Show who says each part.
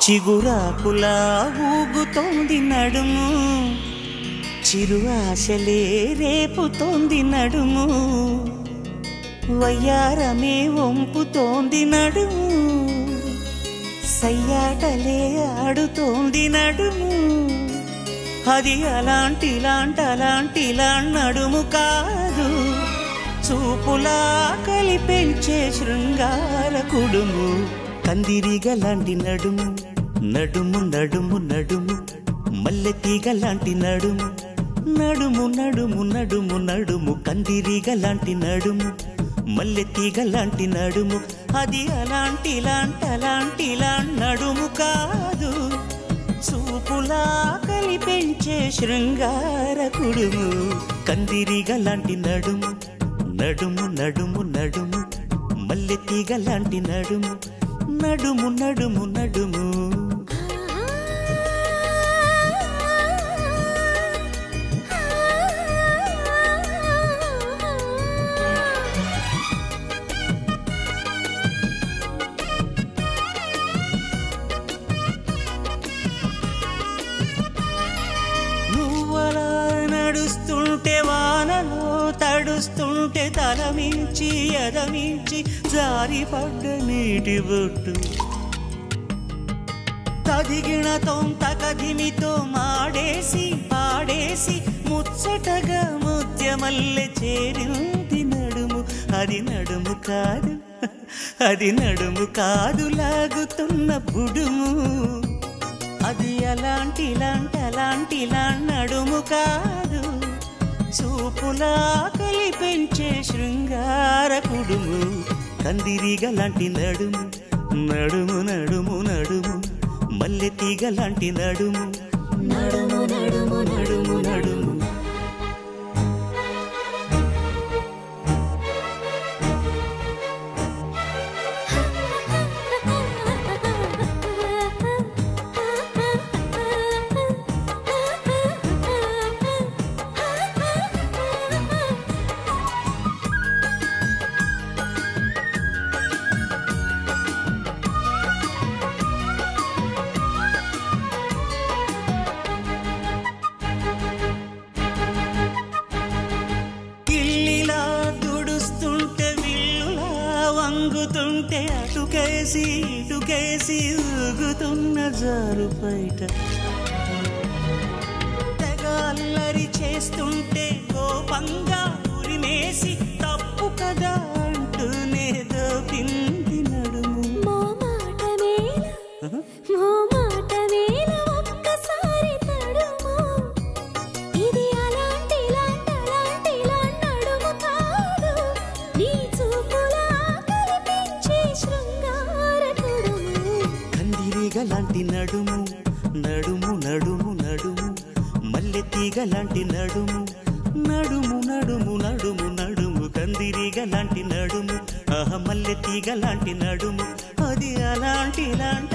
Speaker 1: చిగురాకులా ఊగుతోంది నడుము చిరు ఆశలే రేపుతోంది నడుము వయ్యారమే వంపుతోంది నడుము సయ్యాటలే ఆడుతోంది నడుము అది అలాంటి లాంటి అలాంటి నడుము కాదు చూపులా కలిపెంచే శృంగార కుడుము కందిరిగ లాంటి నడుము నడుము నడుము నడుము మల్లె తీగ లాంటి నడుము నడుము నడుము నడుము నడుము కందిరిగ లాంటి నడుము మల్లె తీగ లాంటి నడుము అది అలాంటి లాంటి అలాంటి నడుము కాదు చూపులా కలిపెంచే శృంగార కుడుము కందిరిగ లాంటి నడుము నడుము నడుము నడుము మల్లె తీగ లాంటి నడుము నడుము నడుము నడుము నువ్వలా నడుస్తుంటే వానలో తడుస్తుంటే తలమించి ఎదమించి జారిపడ్డ నీటి బొట్టు తదిగిన తొంత కదిమితో మాడేసి పాడేసి ముచ్చటగా ముత్యమల్లె చేరింది నడుము అది నడుము కాదు అది నడుము కాదు లాగుతున్న బుడుము అది అలాంటి లాంటి అలాంటి నడుము కాదు చూపులా కలిపెంచే శృంగార కుడుము కందిరిగ లాంటి నడుము నడుము నడుము నడుము మల్లె తీగ లాంటి నడుము నడుము నడుము నడుము నడుము కిల్లిలా దుడుస్తుంటే విల్లులా వంగుతుంటే అటుకేసి ఇటుకేసి ఊగుతున్న జారు బయట తెగల్లరి చేస్తుంటే కోపంగా ఉరిమేసి తప్పు కదా అంటూనే దోపింది నడుము
Speaker 2: మో మాట మేల మో మాట మేల ఒక్కసారి తడుము ఇది అలాంటి లాంటి అలాంటి నడుము కాదు నీ చూపులా కనిపించే శృంగార కుడుము
Speaker 1: కందిరీగ లాంటి నడుము నడుము నడుము నడుము మల్లె తీగ లాంటి నడుము నడుము నడుము నడుము నడుము కందిరీగ లాంటి నడుము ఆహ మల్లె తీగ లాంటి నడుము అది అలాంటి లాంటి